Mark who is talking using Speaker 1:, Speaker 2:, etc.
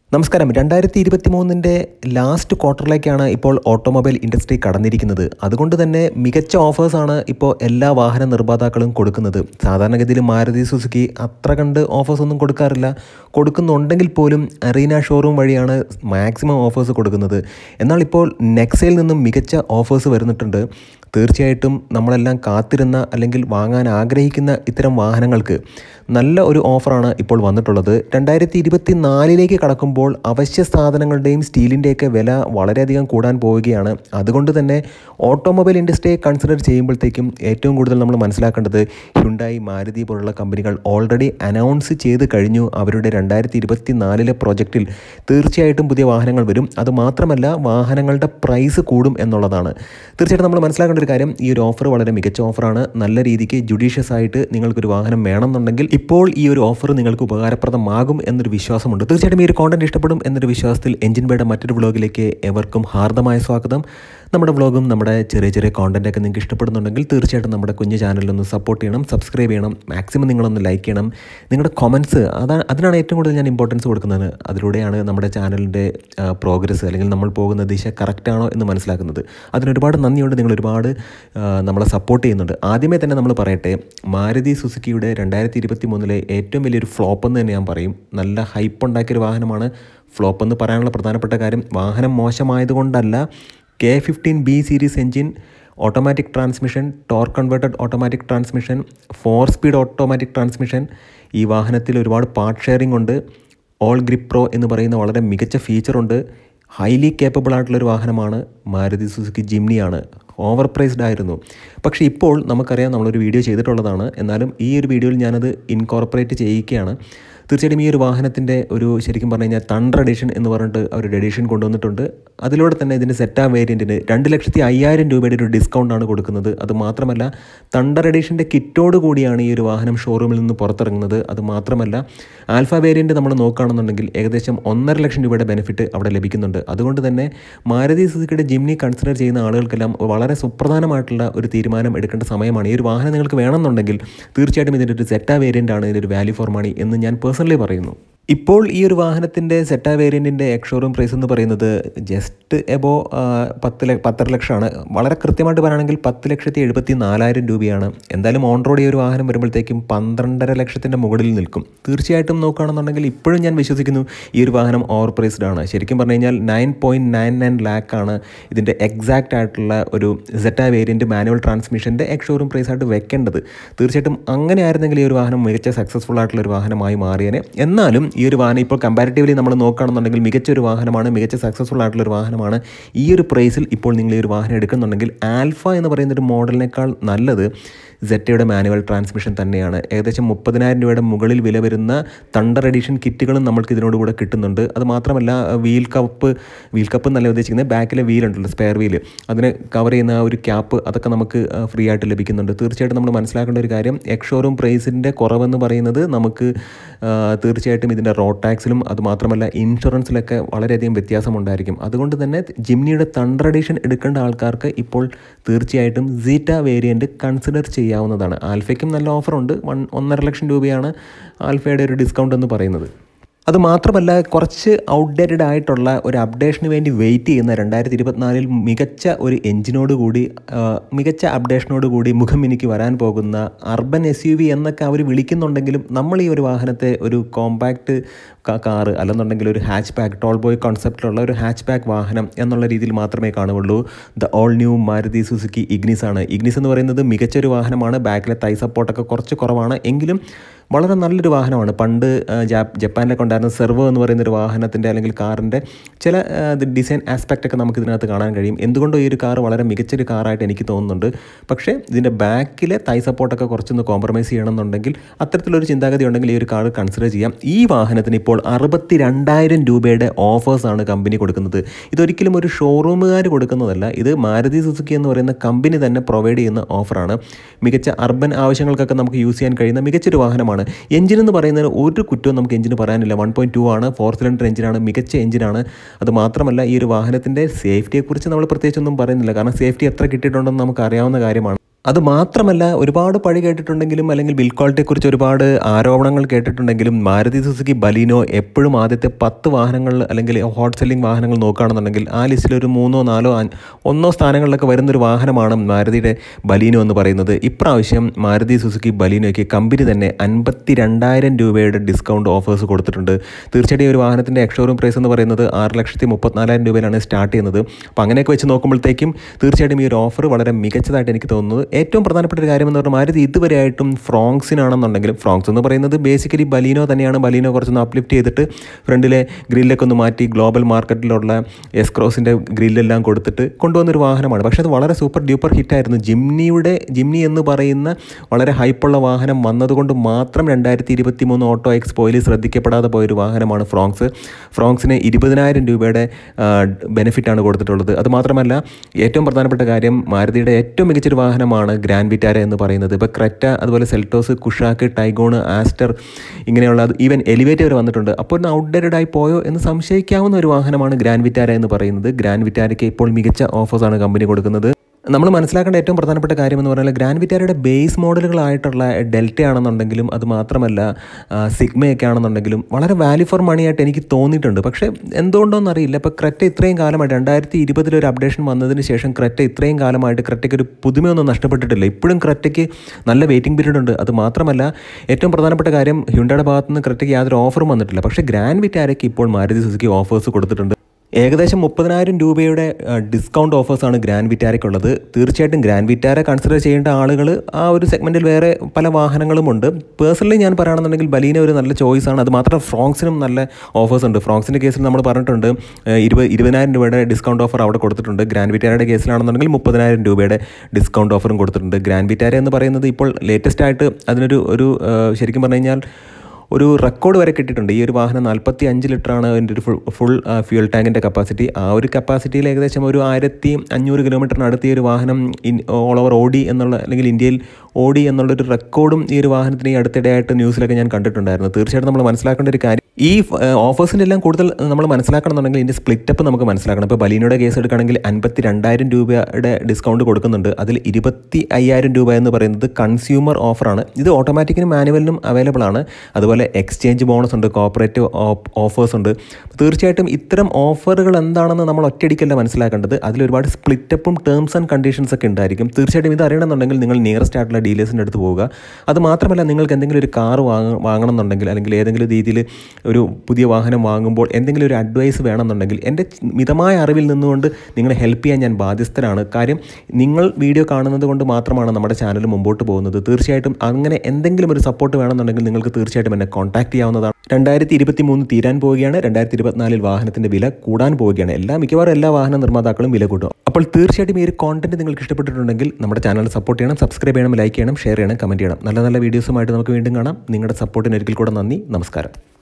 Speaker 1: നമസ്കാരം രണ്ടായിരത്തി ഇരുപത്തി മൂന്നിൻ്റെ ലാസ്റ്റ് ക്വാർട്ടറിലേക്കാണ് ഇപ്പോൾ ഓട്ടോമൊബൈൽ ഇൻഡസ്ട്രി കടന്നിരിക്കുന്നത് അതുകൊണ്ട് തന്നെ മികച്ച ഓഫേഴ്സാണ് ഇപ്പോൾ എല്ലാ വാഹന നിർമ്മാതാക്കളും കൊടുക്കുന്നത് സാധാരണഗതിയിൽ മാരുതി സുസുക്കി അത്ര കണ്ട് ഓഫേഴ്സ് ഒന്നും കൊടുക്കാറില്ല കൊടുക്കുന്നുണ്ടെങ്കിൽ പോലും അറീന ഷോറൂം വഴിയാണ് മാക്സിമം ഓഫേഴ്സ് കൊടുക്കുന്നത് എന്നാൽ ഇപ്പോൾ നെക്സയിൽ നിന്നും മികച്ച ഓഫേഴ്സ് വരുന്നിട്ടുണ്ട് തീർച്ചയായിട്ടും നമ്മളെല്ലാം കാത്തിരുന്ന അല്ലെങ്കിൽ വാങ്ങാൻ ആഗ്രഹിക്കുന്ന ഇത്തരം വാഹനങ്ങൾക്ക് നല്ല ഒരു ഓഫറാണ് ഇപ്പോൾ വന്നിട്ടുള്ളത് രണ്ടായിരത്തി ഇരുപത്തി നാലിലേക്ക് കടക്കുമ്പോൾ അവശ്യ സാധനങ്ങളുടെയും സ്റ്റീലിൻ്റെയൊക്കെ വില വളരെയധികം കൂടാൻ പോവുകയാണ് അതുകൊണ്ട് തന്നെ ഓട്ടോമൊബൈൽ ഇൻഡസ്ട്രിയെ കൺസിഡർ ചെയ്യുമ്പോഴത്തേക്കും ഏറ്റവും കൂടുതൽ നമ്മൾ മനസ്സിലാക്കേണ്ടത് ഹ്യുണ്ടായി മാരുതി പോലുള്ള കമ്പനികൾ ഓൾറെഡി അനൗൺസ് ചെയ്ത് കഴിഞ്ഞു അവരുടെ രണ്ടായിരത്തി ഇരുപത്തി നാലിലെ പ്രൊജക്റ്റിൽ തീർച്ചയായിട്ടും പുതിയ വാഹനങ്ങൾ വരും അത് മാത്രമല്ല വാഹനങ്ങളുടെ പ്രൈസ് കൂടും എന്നുള്ളതാണ് തീർച്ചയായിട്ടും നമ്മൾ മനസ്സിലാക്കേണ്ട ഒരു കാര്യം ഈ ഒരു ഓഫർ വളരെ മികച്ച ഓഫറാണ് നല്ല രീതിക്ക് ജുഡീഷ്യസ് ആയിട്ട് നിങ്ങൾക്കൊരു വാഹനം വേണമെന്നുണ്ടെങ്കിൽ ഇപ്പോൾ ഈ ഒരു ഓഫർ നിങ്ങൾക്ക് ഉപകാരപ്രദമാകും എന്നൊരു വിശ്വാസമുണ്ട് തീർച്ചയായിട്ടും ഈ ഒരു കോണ്ടന്റ് ഇഷ്ടപ്പെടും എന്നൊരു വിശ്വാസത്തിൽ എഞ്ചിൻ ബേയുടെ മറ്റൊരു വ്ളോഗിലേക്ക് എവർക്കും ഹാർദമായ സ്വാഗതം നമ്മുടെ വ്ളോഗും നമ്മുടെ ചെറിയ ചെറിയ കോണ്ടന്റ് ഒക്കെ നിങ്ങൾക്ക് ഇഷ്ടപ്പെടുന്നുണ്ടെങ്കിൽ തീർച്ചയായിട്ടും നമ്മുടെ കുഞ്ഞു ചാനലിലൊന്ന് സപ്പോർട്ട് ചെയ്യണം സബ്സ്ക്രൈബ് ചെയ്യണം മാക്സിമം നിങ്ങളൊന്ന് ലൈക്ക് ചെയ്യണം നിങ്ങളുടെ കൊമൻസ് അതാണ് അതിനാണ് ഏറ്റവും കൂടുതൽ ഞാൻ ഇമ്പോർട്ടൻസ് കൊടുക്കുന്നത് അതിലൂടെയാണ് നമ്മുടെ ചാനലിൻ്റെ പ്രോഗ്രസ് അല്ലെങ്കിൽ നമ്മൾ പോകുന്ന ദിശ കറക്റ്റാണോ എന്ന് മനസ്സിലാക്കുന്നത് അതിന് ഒരുപാട് നന്ദിയുണ്ട് നിങ്ങൾ ഒരുപാട് ആ, നമ്മളെ സപ്പോർട്ട് ചെയ്യുന്നുണ്ട് ആദ്യമേ തന്നെ നമ്മൾ പറയട്ടെ മാരുതി സുസുക്കിയുടെ രണ്ടായിരത്തി ഇരുപത്തി മൂന്നിലെ ഏറ്റവും വലിയൊരു ഫ്ലോപ്പ് എന്ന് തന്നെ ഞാൻ പറയും നല്ല ഹൈപ്പ് ഉണ്ടാക്കിയൊരു വാഹനമാണ് ഫ്ലോപ്പ് എന്ന് പറയാനുള്ള പ്രധാനപ്പെട്ട കാര്യം വാഹനം മോശമായതുകൊണ്ടല്ല K fifteen B series engine automatic transmission torque converted automatic transmission four speed automatic transmission ഈ വാഹനത്തിൽ ഒരുപാട് പാർട്ട് ഷെയറിംഗ് ഉണ്ട് ഓൾ ഗ്രിപ്പ് പ്രോ എന്ന് പറയുന്ന വളരെ മികച്ച ഫീച്ചറുണ്ട് ഹൈലി കേപ്പബിൾ ആയിട്ടുള്ളൊരു വാഹനമാണ് മാരുതി സുസുക്കി ജിംനിയാണ് ഓവർ പ്രൈസ്ഡ് ആയിരുന്നു പക്ഷേ ഇപ്പോൾ നമുക്കറിയാം നമ്മളൊരു വീഡിയോ ചെയ്തിട്ടുള്ളതാണ് എന്നാലും ഈ ഒരു വീഡിയോയിൽ ഞാനത് ഇൻകോർപ്പറേറ്റ് ചെയ്യിക്കുകയാണ് തീർച്ചയായിട്ടും ഈ ഒരു വാഹനത്തിൻ്റെ ഒരു ശരിക്കും പറഞ്ഞു കഴിഞ്ഞാൽ തണ്ടർ എഡിഷൻ എന്ന് പറഞ്ഞിട്ട് ഒരു എഡിഷൻ കൊണ്ടുവന്നിട്ടുണ്ട് അതിലൂടെ തന്നെ ഇതിൻ്റെ സെറ്റാ വേരിയൻറ്റിന് രണ്ട് ലക്ഷത്തി അയ്യായിരം രൂപയുടെ ഒരു ഡിസ്കൗണ്ടാണ് കൊടുക്കുന്നത് അത് മാത്രമല്ല തണ്ടർ എഡിഷൻ്റെ കിറ്റോട് കൂടിയാണ് ഈ ഒരു വാഹനം ഷോറൂമിൽ നിന്ന് പുറത്തിറങ്ങുന്നത് അത് മാത്രമല്ല ആൽഫ വേരിയൻറ്റ് നമ്മൾ നോക്കുകയാണെന്നുണ്ടെങ്കിൽ ഏകദേശം ഒന്നര ലക്ഷം രൂപയുടെ ബെനിഫിറ്റ് അവിടെ ലഭിക്കുന്നുണ്ട് അതുകൊണ്ട് തന്നെ മാരുതി സുസുക്കിയുടെ ജിംനി കൺസിഡർ ചെയ്യുന്ന ആളുകൾക്കെല്ലാം വളരെ സുപ്രധാനമായിട്ടുള്ള ഒരു തീരുമാനം എടുക്കേണ്ട സമയമാണ് ഈ ഒരു വാഹനം നിങ്ങൾക്ക് വേണമെന്നുണ്ടെങ്കിൽ തീർച്ചയായിട്ടും ഇതിൻ്റെ ഒരു സെറ്റാ വേരിയൻ്റ് ആണ് ഇതിൻ്റെ ഒരു വാല്യൂ ഫോർ മണി എന്ന് ഞാൻ പേഴ്സണലി പറയുന്നു ഇപ്പോൾ ഈ ഒരു വാഹനത്തിൻ്റെ സെറ്റാ വേരിയൻറ്റിൻ്റെ എക്സ്ഷോറൂം പ്രൈസ് എന്ന് പറയുന്നത് ജസ്റ്റ് എബോ പത്ത് ല പത്തര ലക്ഷമാണ് വളരെ കൃത്യമായിട്ട് പറയുകയാണെങ്കിൽ പത്ത് ലക്ഷത്തി എഴുപത്തി നാലായിരം രൂപയാണ് എന്തായാലും ഓൺ റോഡ് ഈ ഒരു വാഹനം വരുമ്പോഴത്തേക്കും പന്ത്രണ്ടര ലക്ഷത്തിൻ്റെ മുകളിൽ നിൽക്കും തീർച്ചയായിട്ടും നോക്കുകയാണെന്നുണ്ടെങ്കിൽ ഇപ്പോഴും ഞാൻ വിശ്വസിക്കുന്നു ഈ ഒരു വാഹനം ഓവർ പ്രൈസ്ഡ് ആണ് ശരിക്കും പറഞ്ഞു കഴിഞ്ഞാൽ നയൻ പോയിൻറ്റ് നയൻ നയൻ ലാക്കാണ് ഇതിൻ്റെ എക്സാക്റ്റ് ആയിട്ടുള്ള ഒരു സെറ്റാ വേരിയൻറ്റ് മാനുവൽ ട്രാൻസ്മിഷൻ്റെ എക്സ്ഷോറൂം പ്രൈസ് ആയിട്ട് വെക്കേണ്ടത് തീർച്ചയായിട്ടും അങ്ങനെ ആയിരുന്നെങ്കിൽ ഈ ഒരു വാഹനം മികച്ച സക്സസ്ഫുൾ ആയിട്ടുള്ള ഒരു വാഹനമായി മാറിയേനെ എന്നാലും ഈ ഒരു വാഹനം ഇപ്പോൾ കമ്പാരിറ്റീവ്ലി നമ്മൾ നോക്കുകയാണെന്നുണ്ടെങ്കിൽ മികച്ച ഒരു വാഹനമാണ് മികച്ച സക്സസ്ഫുൾ ആയിട്ടുള്ള ഒരു വാഹനമാണ് ഈ ഒരു പ്രൈസിൽ ഇപ്പോൾ നിങ്ങൾ ഈ ഒരു വാഹനം എടുക്കുന്നുണ്ടെങ്കിൽ ആൽഫ എന്ന് പറയുന്ന ഒരു മോഡലിനേക്കാൾ നല്ലത് സെറ്റയുടെ മാനുവൽ ട്രാൻസ്മിഷൻ തന്നെയാണ് ഏകദേശം മുപ്പതിനായിരം രൂപയുടെ മുകളിൽ വില വരുന്ന തണ്ടർ എഡിഷൻ കിറ്റുകളും നമ്മൾക്ക് ഇതിനോടുകൂടെ കിട്ടുന്നുണ്ട് അത് മാത്രമല്ല വീൽ കപ്പ് വീൽ കപ്പ് എന്നല്ല ഉദ്ദേശിക്കുന്നത് ബാക്കിലെ വീൽ ഉണ്ടല്ലോ സ്പെയർ വീല് അതിനെ കവർ ചെയ്യുന്ന ആ ഒരു ക്യാപ്പ് അതൊക്കെ നമുക്ക് ഫ്രീ ആയിട്ട് ലഭിക്കുന്നുണ്ട് തീർച്ചയായിട്ടും നമ്മൾ മനസ്സിലാക്കേണ്ട ഒരു കാര്യം എക്സ്ഷോറൂം പ്രൈസിൻ്റെ കുറവെന്ന് പറയുന്നത് നമുക്ക് ആ, തീർച്ചയായിട്ടും ഇതിൻ്റെ റോഡ് ടാക്സിലും അത് മാത്രമല്ല ഇൻഷുറൻസിലൊക്കെ വളരെയധികം വ്യത്യാസമുണ്ടായിരിക്കും അതുകൊണ്ട് തന്നെ ജിംനിയുടെ തണ്ടർ എഡിഷൻ എടുക്കേണ്ട ആൾക്കാർക്ക് ഇപ്പോൾ തീർച്ചയായിട്ടും സീറ്റ വേരിയൻറ്റ് കൺസിഡർ ചെയ്യാവുന്നതാണ് ആൽഫയ്ക്കും നല്ല ഓഫറുണ്ട് വൺ ഒന്നര ലക്ഷം രൂപയാണ് ആൽഫയുടെ ഒരു ഡിസ്കൗണ്ട് എന്ന് പറയുന്നത് അത് മാത്രമല്ല കുറച്ച് ഔട്ട്ഡേറ്റഡ് ആയിട്ടുള്ള ഒരു അപ്ഡേഷന് വേണ്ടി വെയിറ്റ് ചെയ്യുന്ന രണ്ടായിരത്തി ഇരുപത്തിനാലിൽ മികച്ച ഒരു എഞ്ചിനോട് കൂടി ആ, മികച്ച അപ്ഡേഷനോട് കൂടി മുഖം എനിക്ക് വരാൻ പോകുന്ന അർബൻ എസ് യു വി എന്നൊക്കെ അവർ വിളിക്കുന്നുണ്ടെങ്കിലും നമ്മൾ ഈ ഒരു വാഹനത്തെ ഒരു കോമ്പാക്റ്റ് കാറ് അല്ലെന്നുണ്ടെങ്കിൽ ഒരു ഹാച്ച് പാക്ക് ടോൾ ബോയ് കോൺസെപ്റ്റിലുള്ള ഒരു ഹാച്ച് പാക്ക് വാഹനം എന്നുള്ള രീതിയിൽ മാത്രമേ കാണുകയുള്ളൂ the all new Maruti Suzuki Ignis ആണ് ഇഗ്നിസ് എന്ന് പറയുന്നത് മികച്ചൊരു വാഹനമാണ് ബാക്കിലെ തൈ സപ്പോർട്ടൊക്കെ കുറച്ച് കുറവാണ് എങ്കിലും വളരെ നല്ലൊരു വാഹനമാണ് പണ്ട് ആ, ജാ- ജപ്പാനിലൊക്കെ ഉണ്ടായിരുന്ന സെർവോ എന്ന് പറയുന്ന ഒരു വാഹനത്തിൻ്റെ അല്ലെങ്കിൽ കാറിൻ്റെ ചില ആ, ഇത് ഡിസൈൻ ആസ്പെക്റ്റ് ഒക്കെ നമുക്ക് ഇതിനകത്ത് കാണാൻ കഴിയും എന്തുകൊണ്ടും ഈ ഒരു കാർ വളരെ മികച്ചൊരു കാറായിട്ട് എനിക്ക് തോന്നുന്നുണ്ട് പക്ഷേ ഇതിൻ്റെ ബാക്കിലെ തൈ സപ്പോർട്ടൊക്കെ കുറച്ചൊന്ന് കോംപ്രമൈസ് ചെയ്യണമെന്നുണ്ടെങ്കിൽ അത്തരത്തിലൊരു ചിന്താഗതി ഉണ്ടെങ്കിൽ ഈ ഒരു കാർ കൺസിഡർ ചെയ്യാം ഈ വാഹനത്തിന് ഇപ്പോൾ അറുപത്തി രണ്ടായിരം രൂപയുടെ ഓഫേഴ്സാണ് കമ്പനി കൊടുക്കുന്നത് ഇതൊരിക്കലും ഒരു ഷോറൂമുകാർ കൊടുക്കുന്നതല്ല ഇത് മാരുതി സുസുക്കി എന്ന് പറയുന്ന കമ്പനി തന്നെ പ്രൊവൈഡ് ചെയ്യുന്ന ഓഫറാണ് മികച്ച അർബൻ ആവശ്യങ്ങൾക്കൊക്കെ നമുക്ക് യൂസ് ചെയ്യാൻ കഴിയുന്ന മികച്ചൊരു വാഹനമാണ് എഞ്ചിൻ എന്ന് പറയുന്നതിന് ഒരു കുറ്റവും നമുക്ക് എഞ്ചിന് പറയാനില്ല വൺ പോയിൻറ്റ് ടു ആണ് ഫോർ സിലിണ്ടർ എഞ്ചിനാണ് മികച്ച എഞ്ചിനാണ് അത് മാത്രമല്ല ഈ ഒരു വാഹനത്തിൻ്റെ സേഫ്റ്റിയെക്കുറിച്ച് നമ്മൾ പ്രത്യേകിച്ചൊന്നും പറയുന്നില്ല കാരണം സേഫ്റ്റി എത്ര കിട്ടിയിട്ടുണ്ടെന്ന് നമുക്ക് അറിയാവുന്ന കാര്യമാണ് അത് മാത്രമല്ല ഒരുപാട് പഴി കേട്ടിട്ടുണ്ടെങ്കിലും അല്ലെങ്കിൽ ബിൽ ക്വാളിറ്റിയെക്കുറിച്ച് ഒരുപാട് ആരോപണങ്ങൾ കേട്ടിട്ടുണ്ടെങ്കിലും മാരുതി സുസുക്കി ബലീനോ എപ്പോഴും ആദ്യത്തെ പത്ത് വാഹനങ്ങൾ അല്ലെങ്കിൽ ഹോട്ട് സെല്ലിംഗ് വാഹനങ്ങൾ നോക്കുകയാണെന്നുണ്ടെങ്കിൽ ആ ലിസ്റ്റിൽ ഒരു മൂന്നോ നാലോ അഞ്ച് ഒന്നോ സ്ഥാനങ്ങളിലൊക്കെ വരുന്നൊരു വാഹനമാണ് മാരുതിയുടെ ബലീനോ എന്ന് പറയുന്നത് ഇപ്രാവശ്യം മാരുതി സുസുക്കി ബലീനോയ്ക്ക് കമ്പനി തന്നെ അൻപത്തി രണ്ടായിരം രൂപയുടെ ഡിസ്കൗണ്ട് ഓഫേഴ്സ് കൊടുത്തിട്ടുണ്ട് തീർച്ചയായിട്ടും ഈ ഒരു വാഹനത്തിൻ്റെ എക്സ്ഷോറൂം പ്രൈസ് എന്ന് പറയുന്നത് ആറ് ലക്ഷത്തി മുപ്പത്തിനാലായിരം രൂപയിലാണ് സ്റ്റാർട്ട് ചെയ്യുന്നത് അപ്പോൾ അങ്ങനെയൊക്കെ വെച്ച് നോക്കുമ്പോഴത്തേക്കും തീർച്ചയായിട്ടും ഈ ഒരു ഓഫർ വളരെ മികച്ചതായിട്ട് എനിക്ക് തോന്നുന്നത് ഏറ്റവും പ്രധാനപ്പെട്ട ഒരു കാര്യം എന്ന് പറഞ്ഞാൽ മാരുതി ഇതുവരെയായിട്ടും ഫ്രോങ്സിനാണെന്നുണ്ടെങ്കിലും ഫ്രോങ്സ് എന്ന് പറയുന്നത് ബേസിക്കലി ബലീനോ തന്നെയാണ് ബലീനോ കുറച്ചൊന്ന് അപ്ലിഫ്റ്റ് ചെയ്തിട്ട് ഫ്രണ്ടിലെ ഗ്രില്ലൊക്കെ ഒന്ന് മാറ്റി ഗ്ലോബൽ മാർക്കറ്റിലുള്ള എസ് ക്രോസിൻ്റെ ഗ്രില്ലെല്ലാം കൊടുത്തിട്ട് കൊണ്ടുവന്നൊരു വാഹനമാണ് പക്ഷേ അത് വളരെ സൂപ്പർ ഡ്യൂപ്പർ ഹിറ്റായിരുന്നു ജിംനിയുടെ ജിംനി എന്ന് പറയുന്ന വളരെ ഹൈപ്പുള്ള വാഹനം വന്നതുകൊണ്ട് മാത്രം രണ്ടായിരത്തി ഇരുപത്തി മൂന്ന് ഓട്ടോ എക്സ്പോയിൽ ശ്രദ്ധിക്കപ്പെടാതെ പോയൊരു വാഹനമാണ് ഫ്രോങ്സ് ഫ്രോങ്സിന് ഇരുപതിനായിരം രൂപയുടെ ബെനിഫിറ്റാണ് കൊടുത്തിട്ടുള്ളത് അത് മാത്രമല്ല ഏറ്റവും പ്രധാനപ്പെട്ട കാര്യം മാരുതിയുടെ ഏറ്റവും മികച്ചൊരു വാഹനമാണ് ഗ്രാൻഡ് വിറ്റാര എന്ന് പറയുന്നത് ഇപ്പോൾ ക്രെറ്റ അതുപോലെ സെൽറ്റോസ് കുഷാക്ക് ടൈഗോണ് ആസ്റ്റർ ഇങ്ങനെയുള്ള അത് ഈവൻ എലിവേറ്റ് വരെ വന്നിട്ടുണ്ട് അപ്പോൾ ഒന്ന് ഔട്ട്ഡേറ്റഡ് ആയി പോയോ എന്ന് സംശയിക്കാവുന്ന ഒരു വാഹനമാണ് ഗ്രാൻഡ് വിറ്റാര എന്ന് പറയുന്നത് ഗ്രാൻഡ് വിറ്റാരയ്ക്ക് ഇപ്പോൾ മികച്ച ഓഫേഴ്സാണ് കമ്പനി കൊടുക്കുന്നത് നമ്മൾ മനസ്സിലാക്കേണ്ട ഏറ്റവും പ്രധാനപ്പെട്ട കാര്യം എന്ന് പറഞ്ഞാൽ ഗ്രാൻഡ് വിറ്റാരയുടെ ബേസ് മോഡലുകളായിട്ടുള്ള ഡെൽറ്റ ആണെന്നുണ്ടെങ്കിലും അത് മാത്രമല്ല സിഗ്മയൊക്കെ ആണെന്നുണ്ടെങ്കിലും വളരെ വാല്യൂ ഫോർ മണി ആയിട്ട് എനിക്ക് തോന്നിയിട്ടുണ്ട് പക്ഷേ എന്തുകൊണ്ടോന്ന് അറിയില്ല ഇപ്പോൾ ക്രെറ്റ ഇത്രയും കാലമായിട്ട് രണ്ടായിരത്തി ഇരുപതിൽ ഒരു അപ്ഡേഷൻ വന്നതിന് ശേഷം ക്രെറ്റ ഇത്രയും കാലമായിട്ട് ക്രെറ്റയ്ക്ക് ഒരു പുതുമയൊന്നും നഷ്ടപ്പെട്ടിട്ടില്ല ഇപ്പോഴും ക്രെറ്റയ്ക്ക് നല്ല വെയിറ്റിംഗ് പീരീഡ് ഉണ്ട് അത് മാത്രമല്ല ഏറ്റവും പ്രധാനപ്പെട്ട കാര്യം ഹ്യുണ്ടയുടെ ഭാഗത്ത് നിന്ന് ക്രെറ്റയ്ക്ക് യാതൊരു ഓഫറും വന്നിട്ടില്ല പക്ഷേ ഗ്രാൻഡ് വിറ്റാരയ്ക്ക് ഇപ്പോൾ മാരുതി സുസുക്കി ഓഫേഴ്സ് കൊടുത്തിട്ടുണ്ട് ഏകദേശം മുപ്പതിനായിരം രൂപയുടെ ഡിസ്കൗണ്ട് ഓഫേഴ്സാണ് ഗ്രാൻഡ് വിറ്റാരയ്ക്കുള്ളത് തീർച്ചയായിട്ടും ഗ്രാൻഡ് വിറ്റാര കൺസിഡർ ചെയ്യേണ്ട ആളുകൾ ആ ഒരു സെഗ്മെൻറ്റിൽ വേറെ പല വാഹനങ്ങളുമുണ്ട് പേഴ്സണലി ഞാൻ പറയുകയാണെന്നുണ്ടെങ്കിൽ ബലീന ഒരു നല്ല ചോയ്സാണ് അത് മാത്രം ഫ്രോങ്സിനും നല്ല ഓഫേഴ്സ് ഉണ്ട് ഫ്രോങ്സിൻ്റെ കേസിൽ നമ്മൾ പറഞ്ഞിട്ടുണ്ട് ഇരുപത് ഇരുപതിനായിരം രൂപയുടെ ഡിസ്കൗണ്ട് ഓഫർ അവിടെ കൊടുത്തിട്ടുണ്ട് ഗ്രാൻഡ് വിറ്റാരയുടെ കേസിലാണെന്നുണ്ടെങ്കിൽ മുപ്പതിനായിരം രൂപയുടെ ഡിസ്കൗണ്ട് ഓഫറും കൊടുത്തിട്ടുണ്ട് ഗ്രാൻഡ് വിറ്റാര എന്ന് പറയുന്നത് ഇപ്പോൾ ലേറ്റസ്റ്റ് ആയിട്ട് അതിനൊരു ഒരു ശരിക്കും പറഞ്ഞു കഴിഞ്ഞാൽ ഒരു റെക്കോർഡ് വരെ കിട്ടിയിട്ടുണ്ട് ഈ ഒരു വാഹനം നാൽപ്പത്തി അഞ്ച് ലിറ്ററാണ് അതിൻ്റെ ഒരു ഫുൾ ഫുൾ ഫ്യൂൽ ടാങ്കിൻ്റെ കപ്പാസിറ്റി ആ ഒരു കപ്പാസിറ്റിയിൽ ഏകദേശം ഒരു ആയിരത്തി അഞ്ഞൂറ് കിലോമീറ്ററിനടുത്ത് ഈ ഒരു വാഹനം ഇൻ ഓൾ ഓവർ ഓടി എന്നുള്ള അല്ലെങ്കിൽ ഇന്ത്യയിൽ ഓടി എന്നുള്ളൊരു റെക്കോർഡും ഈ ഒരു വാഹനത്തിന് ഈ അടുത്തിടെയായിട്ട് ന്യൂസിലൊക്കെ ഞാൻ കണ്ടിട്ടുണ്ടായിരുന്നു തീർച്ചയായിട്ടും നമ്മൾ മനസ്സിലാക്കേണ്ട ഒരു കാര്യം ഈ ഓഫേഴ്സിൻ്റെ എല്ലാം കൂടുതൽ നമ്മൾ മനസ്സിലാക്കണമെന്നുണ്ടെങ്കിൽ ഇതിൻ്റെ സ്പ്ലിറ്റപ്പ് നമുക്ക് മനസ്സിലാക്കണം ഇപ്പോൾ ബലീനയുടെ കേസ് എടുക്കുകയാണെങ്കിൽ അൻപത്തി രണ്ടായിരം രൂപയുടെ ഡിസ്കൗണ്ട് കൊടുക്കുന്നുണ്ട് അതിൽ ഇരുപത്തി അയ്യായിരം രൂപ എന്ന് പറയുന്നത് കൺസ്യൂമർ ഓഫറാണ് ഇത് ഓട്ടോമാറ്റിക്കിനും മാനുവലിനും അവൈലബിൾ ആണ് അതുപോലെ എക്സ്ചേഞ്ച് ബോണസ് ഉണ്ട് കോപ്പറേറ്റീവ് ഓഫേഴ്സ് ഉണ്ട് തീർച്ചയായിട്ടും ഇത്തരം ഓഫറുകൾ എന്താണെന്ന് നമ്മൾ ഒറ്റയടിക്കല്ല മനസ്സിലാക്കേണ്ടത് അതിൽ ഒരുപാട് സ്പ്ലിറ്റപ്പും ടേംസ് ആൻഡ് കണ്ടീഷൻസ് ഒക്കെ ഉണ്ടായിരിക്കും തീർച്ചയായിട്ടും ഇത് അറിയണമെന്നുണ്ടെങ്കിൽ നിങ്ങൾ നിയറസ്റ്റ് ആയിട്ടുള്ള ഡീലേഴ്സിൻ്റെ അടുത്ത് പോവുക അത് മാത്രമല്ല നിങ്ങൾക്ക് എന്തെങ്കിലും ഒരു കാർ വാങ്ങ വാങ്ങണം എന്നുണ്ടെങ്കിൽ അല്ലെങ്കിൽ ഏതെങ്കിലും രീതിയിൽ ഒരു പുതിയ വാഹനം വാങ്ങുമ്പോൾ എന്തെങ്കിലും ഒരു അഡ്വൈസ് വേണമെന്നുണ്ടെങ്കിൽ എൻ്റെ മിതമായ അറിവിൽ നിന്നുകൊണ്ട് നിങ്ങളെ ഹെൽപ്പ് ചെയ്യാൻ ഞാൻ ബാധ്യസ്ഥരാണ് കാര്യം നിങ്ങൾ വീഡിയോ കാണുന്നത് കൊണ്ട് മാത്രമാണ് നമ്മുടെ ചാനൽ മുമ്പോട്ട് പോകുന്നത് തീർച്ചയായിട്ടും അങ്ങനെ എന്തെങ്കിലും ഒരു സപ്പോർട്ട് വേണമെന്നുണ്ടെങ്കിൽ നിങ്ങൾക്ക് തീർച്ചയായിട്ടും എന്നെ കോൺടാക്ട് ചെയ്യാവുന്നതാണ് രണ്ടായിരത്തി ഇരുപത്തി മൂന്ന് തീരാൻ പോവുകയാണ് രണ്ടായിരത്തി ഇരുപത്തിനാലിൽ വാഹനത്തിൻ്റെ വില കൂടാൻ പോവുകയാണ് എല്ലാ മിക്കവാറും എല്ലാ വാഹന നിർമ്മാതാക്കളും വില കൂട്ടും അപ്പോൾ തീർച്ചയായിട്ടും ഈ ഒരു കോണ്ടന്റ് നിങ്ങൾക്ക് ഇഷ്ടപ്പെട്ടിട്ടുണ്ടെങ്കിൽ നമ്മുടെ ചാനൽ സപ്പോർട്ട് ചെയ്യണം സബ്സ്ക്രൈബ് ചെയ്യണം ലൈക്ക് ചെയ്യണം ഷെയർ ചെയ്യണം കമൻറ്റ് ചെയ്യണം നല്ല നല്ല വീഡിയോസുമായിട്ട് നമുക്ക് വീണ്ടും കാണാം നിങ്ങളുടെ സപ്പോർട്ടിന് ഒരിക്കൽ കൂടെ നന്ദി നമസ്കാരം